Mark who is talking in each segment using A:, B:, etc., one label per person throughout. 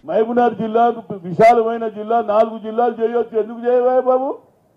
A: మహబూబ్నగర్ జిల్లా విశాలమైన జిల్లా నాలుగు జిల్లాలు చేయొచ్చు ఎందుకు చేయవా బాబు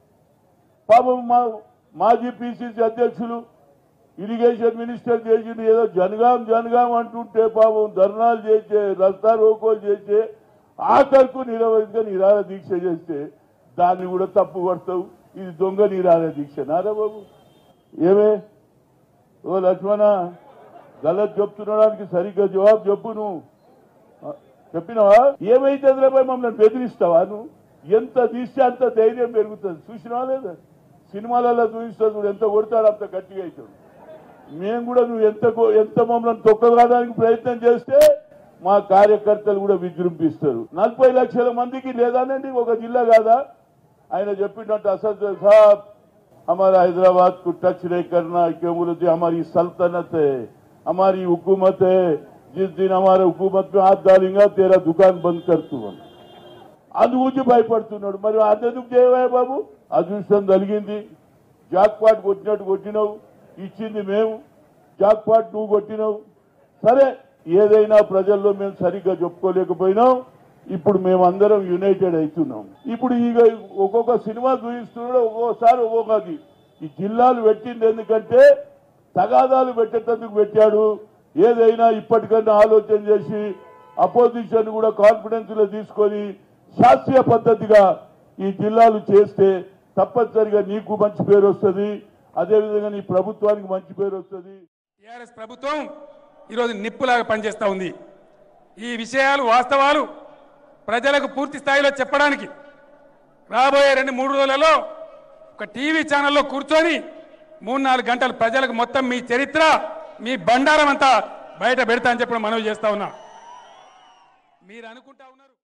A: పాపం మా మాజీ పిసిసి అధ్యక్షులు ఇరిగేషన్ మినిస్టర్ చేసింది ఏదో జనగాం జనగాం అంటుంటే పాపం ధర్నాలు చేసే రస్తా రోకోలు చేసే ఆఖరుకు నిరవధిక నిరాహార దీక్ష చేస్తే దాన్ని కూడా తప్పు పడతావు ఇది దొంగ నిరాహార దీక్ష నారా బాబు ఏమే ఓ లక్ష్మణ గలత్ చెప్తుండడానికి సరిగ్గా జవాబు చెప్పు నువ్వు ఆ, చెప్పినావా ఏమైతే మమ్మల్ని బెదిరిస్తావా నువ్వు ఎంత తీస్తే అంత ధైర్యం పెరుగుతుంది చూసినావా లేదా సినిమాలలో చూపిస్తావు చూడు ఎంత కొడతాడు అంత గట్టిగా అవుతాడు మేము కూడా నువ్వు ఎంత కో- ఎంత మమ్మల్ని తొక్కడానికి ప్రయత్నం చేస్తే మా కార్యకర్తలు కూడా విజృంభిస్తారు నలభై లక్షల మందికి లేదానండి ఒక జిల్లా కాదా ఆయన చెప్పినట్టు असद साहब हमारा हैदराबाद को टच नहीं करना क्यों बोले थे हमारी सल्तनत है हमारी हुकूमत है जिस दिन हमारे हुकूमत में हाथ डालेंगे तेरा दुकान बंद कर तू हम అందు గురించి భయపడుతున్నాడు మరి అంతెందుకు చేయవా బాబు అదృష్టం కలిగింది జాక్ పాట్ కొట్టినట్టు కొట్టినావు ఇచ్చింది మేము జాక్ పాట్ నువ్వు కొట్టినావు సరే ఏదైనా ప్రజల్లో మేము సరిగ్గా చెప్పుకోలేకపోయినాం ఇప్పుడు మేమందరం యునైటెడ్ అవుతున్నాం ఇప్పుడు ఇక ఒక్కొక్క సినిమా చూపిస్తున్నాడు ఒక్కొక్కసారి ఒక్కొక్కది ఈ జిల్లాలు పెట్టింది ఎందుకంటే తగాదాలు పెట్టేటందుకు పెట్టాడు ఏదైనా ఇప్పటికన్నా ఆలోచన చేసి అపోజిషన్ కూడా కాన్ఫిడెన్స్ లో తీసుకొని శాస్త్రీయ పద్ధతిగా ఈ జిల్లాలు చేస్తే తప్పనిసరిగా నీకు మంచి పేరు వస్తుంది అదేవిధంగా నీ ప్రభుత్వానికి మంచి పేరు వస్తుంది
B: టీఆర్ఎస్ ప్రభుత్వం ఈరోజు నిప్పులాగా పనిచేస్తూ ఉంది ఈ విషయాలు వాస్తవాలు ప్రజలకు పూర్తి స్థాయిలో చెప్పడానికి రాబోయే రెండు మూడు రోజులలో ఒక టీవీ ఛానల్లో కూర్చొని మూడు నాలుగు గంటలు ప్రజలకు మొత్తం మీ చరిత్ర మీ బండారం అంతా బయట పెడతా అని చెప్పి మనవి చేస్తా ఉన్నా మీరు అనుకుంటా ఉన్నారు